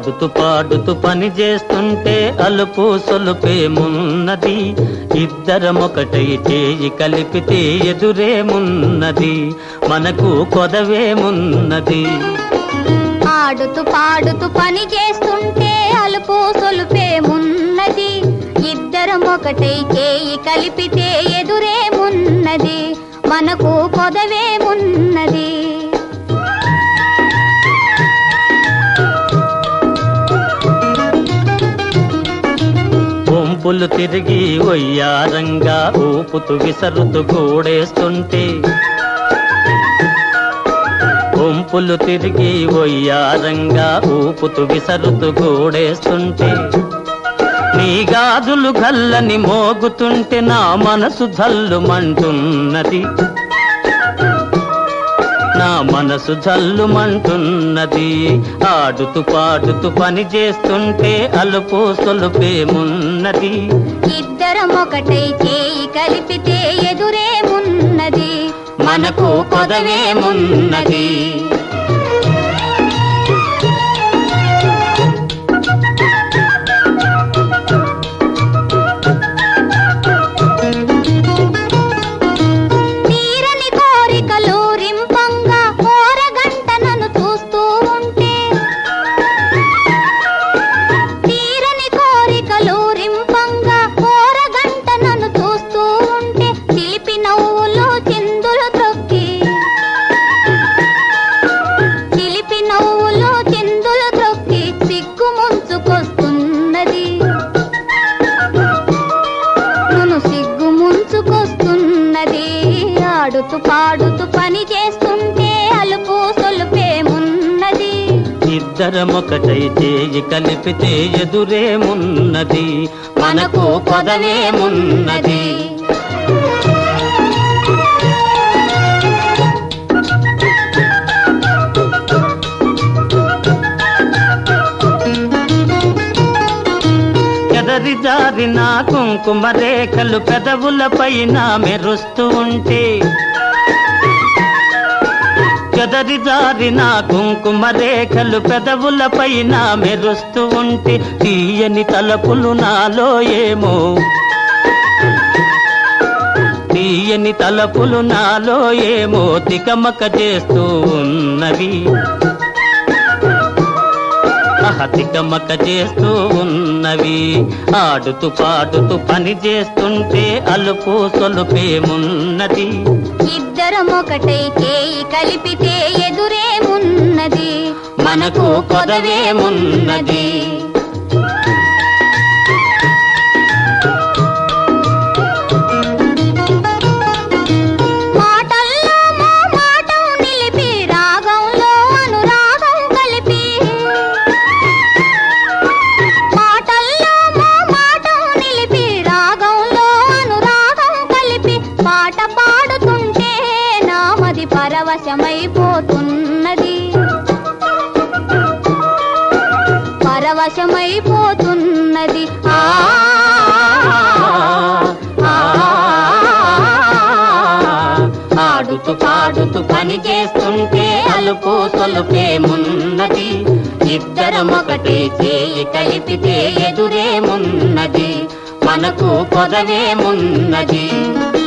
ఆడుతూ పాడుతూ పని చేస్తుంటే అలుపు సొలుపేమున్నది ఇద్దరమొకటై చేయి కలిపితే ఎదురేమున్నది మనకు కొదవేమున్నది ఆడుతూ పాడుతూ పని చేస్తుంటే అలుపు సొలుపేమున్నది ఇద్దరం ఒకటై చేయి కలిపితే ఎదురేమున్నది మనకు కొదవేమున్నది వంపులు తిరిగి ఒయ్యారంగా ఊపుతూ విసరుతూ కూడేస్తుంటే వంపులు తిరిగి ఒయ్యారంగా ఊపుతూ విసరుతూ కూడేస్తుంటే నీ గాజులు గల్లని మోగుతుంటే నా మనసు జల్లుమంటున్నది నా మనసు జల్లుమంటున్నది ఆడుతూ పాడుతూ పని చేస్తుంటే అలుపు సొలుపేమున్నది ఇద్దరం ఒకటై చేయి కలిపితే ఎదురేమున్నది మనకు కొదవేమున్నది తీరని కోరికలు రింపంగా ఓరగంట నన్ను చూస్తూ ఉంటే తీరని కోరికలు రింపంగా ఓరగంట నన్ను చూస్తూ ఉంటే చిలిపి నవ్వులు చిందులు త్రొక్కి చిలిపి నవ్వులు చిందులు త్రొక్కి సిగ్గు ముంచుకొస్తున్నది నన్ను సిగ్గు ముంచుకొస్తున్నది ఆడుతూ పాడుతూ పని చేస్తుంటే అలుపు సొలుపేమున్నది ఇద్దరమొకటై చేయి కలిపితే ఎదురేమున్నది మనకు కొదవేమున్నది ఎదరి జారిన కుంకుమ రేఖలు పెదవుల పైన మెరుస్తూ ఉంటే చెదరి జారిన కుంకుమ రేఖలు పెదవుల పైన మెరుస్తూ ఉంటే తీయని తలపులు నాలో ఏమో తీయని తలపులు నాలో ఏమో తికమక చేస్తూ ఉన్నవి అహతికమక చేస్తూ ఉన్నవి ఆడుతూ పాడుతూ పని చేస్తుంటే అలుపు సొలుపేమున్నది ఇద్దరం ఒకటై చేయి కలిపితే ఎదురేమున్నది మనకు కొదవేమున్నది మాటల్లో మా మాటం నిలిపి రాగంలో అనురాగం కలిపి మాటల్లో మా మాటం నిలిపి రాగంలో అనురాగం కలిపి పాట పాడుతుంటే నామది పరవశమైపోతున్నది పరవశమైపోతున్నది ఆ ఆ, ఆడుతూ పాడుతూ పని చేస్తుంటే అలుపు సొలుపేమున్నది ఇద్దరం ఒకటే చేయి కలిపితే ఎదురేమున్నది మనకు కొదవేమున్నది